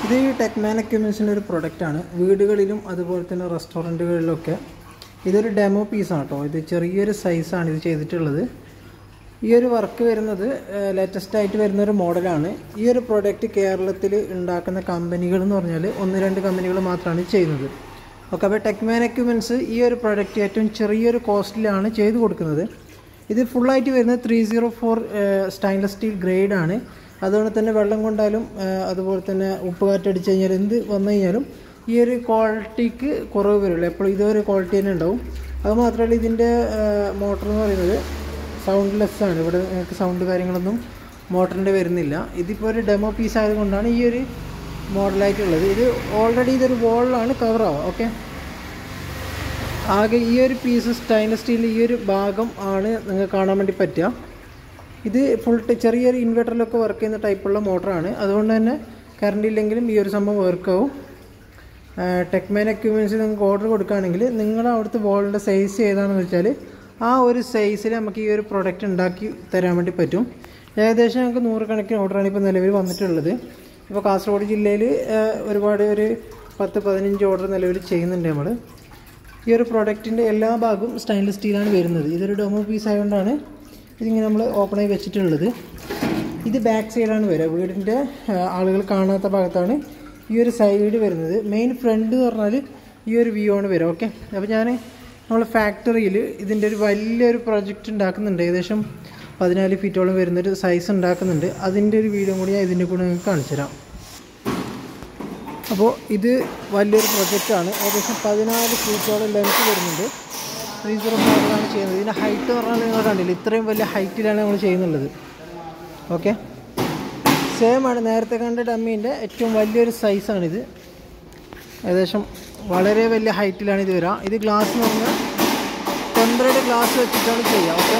ഇത് ടെക്മാൻ എക്യുപ്മെൻസിൻ്റെ ഒരു പ്രൊഡക്റ്റാണ് വീടുകളിലും അതുപോലെ തന്നെ റെസ്റ്റോറൻറ്റുകളിലൊക്കെ ഇതൊരു ഡെമോ പീസാണ് കേട്ടോ ഇത് ചെറിയൊരു സൈസാണ് ഇത് ചെയ്തിട്ടുള്ളത് ഈ ഒരു വർക്ക് വരുന്നത് ലേറ്റസ്റ്റ് ആയിട്ട് വരുന്ന ഒരു മോഡലാണ് ഈ ഒരു പ്രൊഡക്റ്റ് കേരളത്തിൽ ഉണ്ടാക്കുന്ന കമ്പനികൾ എന്ന് പറഞ്ഞാൽ ഒന്ന് രണ്ട് കമ്പനികൾ മാത്രമാണ് ചെയ്യുന്നത് ഓക്കെ അപ്പോൾ ടെക്മാൻ എക്യുപ്മെൻറ്റ്സ് ഈ ഒരു പ്രൊഡക്റ്റ് ഏറ്റവും ചെറിയൊരു കോസ്റ്റിലാണ് ചെയ്ത് കൊടുക്കുന്നത് ഇത് ഫുള്ളായിട്ട് വരുന്നത് three zero four stainless steel grade ആണ് അതുകൊണ്ട് തന്നെ വെള്ളം കൊണ്ടാലും ആ, അതുപോലെ തന്നെ ഉപ്പ് കാറ്റടിച്ച് കഴിഞ്ഞാൽ എന്ത് വന്നു കഴിഞ്ഞാലും ഈ ഒരു ക്വാളിറ്റിക്ക് കുറവ് വരുള്ളൂ എപ്പോഴും ഇതൊരു ക്വാളിറ്റി തന്നെ ഉണ്ടാവും അത് മാത്രമല്ല ഇതിൻ്റെ മോട്ടർ എന്ന് പറയുന്നത് സൗണ്ട്ലെസ് ആണ് ഇവിടെ നിങ്ങൾക്ക് സൗണ്ട് കാര്യങ്ങളൊന്നും മോട്ടറിൻ്റെ വരുന്നില്ല ഇതിപ്പോൾ ഒരു ഡെമോ പീസ് ആയതുകൊണ്ടാണ് ഈ ഒരു മോഡലായിട്ടുള്ളത് ഇത് ഓൾറെഡി ഇതൊരു വോളിലാണ് കവർ ആവുക ഓക്കെ ആകെ ഈ ഒരു പീസ് സ്റ്റൈൻലെസ് സ്റ്റീൽ ഈ ഒരു ഭാഗം ആണ് നിങ്ങൾക്ക് കാണാൻ വേണ്ടി പറ്റുക ഇത് ഫുൾ ചെറിയൊരു ഇൻവെർട്ടറിലൊക്കെ വർക്ക് ചെയ്യുന്ന ടൈപ്പുള്ള മോട്ടറാണ് അതുകൊണ്ട് തന്നെ കറണ്ട് ഇല്ലെങ്കിലും ഈ ഒരു സംഭവം വർക്കാവും ടെക്മാൻ എക്യുപ്മെൻറ്റ്സ് നിങ്ങൾക്ക് ഓർഡർ കൊടുക്കുകയാണെങ്കിൽ നിങ്ങളുടെ അവിടുത്തെ വോളിൻ്റെ സൈസ് ഏതാണെന്ന് വെച്ചാൽ ആ ഒരു സൈസിൽ നമുക്ക് ഈ ഒരു പ്രൊഡക്റ്റ് ഉണ്ടാക്കി തരാൻ വേണ്ടി പറ്റും ഏകദേശം ഞങ്ങൾക്ക് നൂറുകണക്കിന് ഓർഡറാണ് ഇപ്പോൾ നിലവിൽ വന്നിട്ടുള്ളത് ഇപ്പോൾ കാസർഗോഡ് ജില്ലയിൽ ഒരുപാട് ഒരു പത്ത് പതിനഞ്ച് ഓർഡർ നിലവിൽ ചെയ്യുന്നുണ്ട് നമ്മൾ ഈ ഒരു പ്രൊഡക്റ്റിൻ്റെ എല്ലാ ഭാഗവും സ്റ്റൈൻലെസ് സ്റ്റീലാണ് വരുന്നത് ഇതൊരു ഡൊമോ പീസ് ആയതുകൊണ്ടാണ് ഇതിങ്ങനെ നമ്മൾ ഓപ്പണായി വെച്ചിട്ടുള്ളത് ഇത് ബാക്ക് സൈഡാണ് വരിക വീടിൻ്റെ ആ, ആളുകൾ കാണാത്ത ഭാഗത്താണ് ഈ ഒരു സൈഡ് വരുന്നത് മെയിൻ ഫ്രണ്ട് എന്ന് പറഞ്ഞാൽ ഈ ഒരു വ്യൂ ആണ് വരിക ഓക്കെ അപ്പോൾ ഞാൻ നമ്മൾ ഫാക്ടറിയിൽ ഇതിൻ്റെ ഒരു വലിയൊരു പ്രൊജക്റ്റ് ഉണ്ടാക്കുന്നുണ്ട് ഏകദേശം പതിനാല് ഫീറ്റോളം വരുന്നൊരു സൈസ് ഉണ്ടാക്കുന്നുണ്ട് അതിൻ്റെ ഒരു വീഡിയോ കൂടി ഞാൻ ഇതിൻ്റെ കൂടെ നിങ്ങൾക്ക് കാണിച്ചു തരാം അപ്പോൾ ഇത് വലിയൊരു പ്രൊജക്റ്റാണ് ഏകദേശം പതിനാല് ഫീറ്റോളം ലെങ്ത് വരുന്നുണ്ട് ത്രീ സീറോ ഫോറിലാണ് ചെയ്യുന്നത് ഇതിൻ്റെ ഹൈറ്റ് പറഞ്ഞാൽ നിങ്ങൾ കണ്ടില്ല ഇത്രയും വലിയ ഹൈറ്റിലാണ് നമ്മൾ ചെയ്യുന്നുള്ളത് ഓക്കെ സെയിം ആണ് നേരത്തെ കണ്ട ഡമ്മീൻ്റെ ഏറ്റവും വലിയൊരു സൈസാണിത് ഏകദേശം വളരെ വലിയ ഹൈറ്റിലാണ് ഇത് വരിക ഇത് ഗ്ലാസ് എന്ന് പറഞ്ഞാൽ ടെമ്പററി ഗ്ലാസ് വെച്ചിട്ടാണ് ചെയ്യുക ഓക്കെ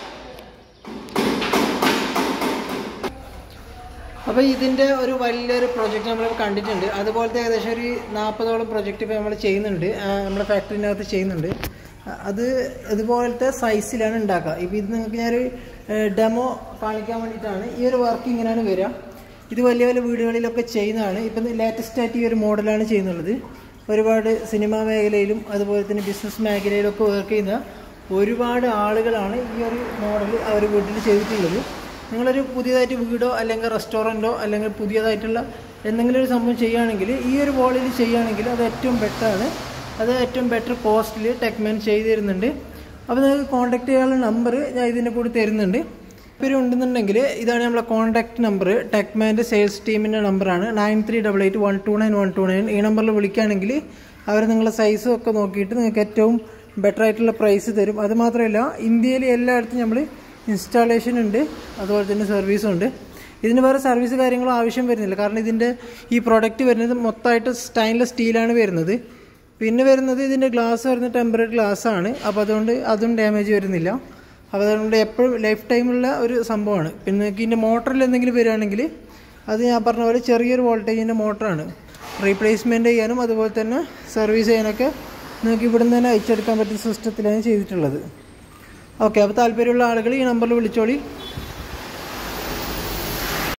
അപ്പോൾ ഇതിൻ്റെ ഒരു വലിയൊരു പ്രൊജക്റ്റ് നമ്മൾ കണ്ടിട്ടുണ്ട് അതുപോലത്തെ ഏകദേശം ഒരു നാൽപ്പതോളം പ്രൊജക്റ്റ് ഇപ്പോൾ നമ്മൾ ചെയ്യുന്നുണ്ട് ആ, നമ്മുടെ ഫാക്ടറിനകത്ത് ചെയ്യുന്നുണ്ട് ആ, അത് ഇതുപോലത്തെ സൈസിലാണ് ഉണ്ടാക്കുക ഇപ്പോൾ ഇത് നിങ്ങൾക്ക് ഞാനൊരു ഡെമോ കാണിക്കാൻ വേണ്ടിയിട്ടാണ് ഈ ഒരു വർക്ക് ഇങ്ങനെയാണ് വരിക ഇത് വലിയ വലിയ വീടുകളിലൊക്കെ ചെയ്യുന്നതാണ് ഇപ്പം ലേറ്റസ്റ്റ് ആയിട്ട് ഈ ഒരു മോഡലാണ് ചെയ്യുന്നുള്ളത് ഒരുപാട് സിനിമാ മേഖലയിലും അതുപോലെ തന്നെ ബിസിനസ് മേഖലയിലൊക്കെ വർക്ക് ചെയ്യുന്ന ഒരുപാട് ആളുകളാണ് ഈ ഒരു മോഡൽ അവർ വീട്ടിൽ ചെയ്തിട്ടുള്ളത് നിങ്ങളൊരു പുതിയതായിട്ട് വീടോ അല്ലെങ്കിൽ റെസ്റ്റോറൻറ്റോ അല്ലെങ്കിൽ പുതിയതായിട്ടുള്ള എന്തെങ്കിലും ഒരു സംഭവം ചെയ്യുകയാണെങ്കിൽ ഈ ഒരു വോളിൽ ചെയ്യുകയാണെങ്കിൽ അത് ഏറ്റവും ബെറ്ററാണ് അത് ഏറ്റവും ബെറ്റർ കോസ്റ്റിൽ ടെക്മാൻ ചെയ്ത് തരുന്നുണ്ട് അപ്പോൾ നിങ്ങൾക്ക് കോൺടാക്ട് ചെയ്യാനുള്ള നമ്പർ ഞാൻ ഇതിൻ്റെ കൂടെ തരുന്നുണ്ട് ഇവരും ഉണ്ടെന്നുണ്ടെങ്കിൽ ഇതാണ് നമ്മളെ കോൺടാക്ട് നമ്പർ ടെക്മാൻ്റെ സെയിൽസ് ടീമിൻ്റെ നമ്പറാണ് nine three double eight one two nine one two nine ഈ നമ്പറിൽ വിളിക്കുകയാണെങ്കിൽ അവർ നിങ്ങളുടെ സൈസും ഒക്കെ നോക്കിയിട്ട് നിങ്ങൾക്ക് ഏറ്റവും ബെറ്റർ ആയിട്ടുള്ള പ്രൈസ് തരും അത് മാത്രമല്ല ഇന്ത്യയിൽ എല്ലായിടത്തും നമ്മൾ ഇൻസ്റ്റാളേഷൻ ഉണ്ട് അതുപോലെ തന്നെ സർവീസും ഉണ്ട് ഇതിന് വേറെ സർവീസ് കാര്യങ്ങളോ ആവശ്യം വരുന്നില്ല കാരണം ഇതിൻ്റെ ഈ പ്രോഡക്റ്റ് വരുന്നത് മൊത്തമായിട്ട് സ്റ്റൈൻലെസ് സ്റ്റീലാണ് വരുന്നത് പിന്നെ വരുന്നത് ഇതിൻ്റെ ഗ്ലാസ് വരുന്ന ടെമ്പററി ഗ്ലാസ് ആണ് അപ്പോൾ അതുകൊണ്ട് അതും ഡാമേജ് വരുന്നില്ല അപ്പോൾ അതുകൊണ്ട് എപ്പോഴും ലൈഫ് ടൈമുള്ള ഒരു സംഭവമാണ് പിന്നെ നിങ്ങൾക്ക് ഇതിൻ്റെ മോട്ടറിൽ എന്തെങ്കിലും വരികയാണെങ്കിൽ അത് ഞാൻ പറഞ്ഞ പോലെ ചെറിയൊരു വോൾട്ടേജിൻ്റെ മോട്ടറാണ് റീപ്ലേസ്മെൻറ്റ് ചെയ്യാനും അതുപോലെ തന്നെ സർവീസ് ചെയ്യാനൊക്കെ നിങ്ങൾക്ക് ഇവിടുന്ന് തന്നെ അയച്ചെടുക്കാൻ പറ്റുന്ന സിസ്റ്റത്തിലാണ് ചെയ്തിട്ടുള്ളത് ഓക്കെ അപ്പോൾ താല്പര്യമുള്ള ആളുകൾ ഈ നമ്പറിൽ വിളിച്ചോളി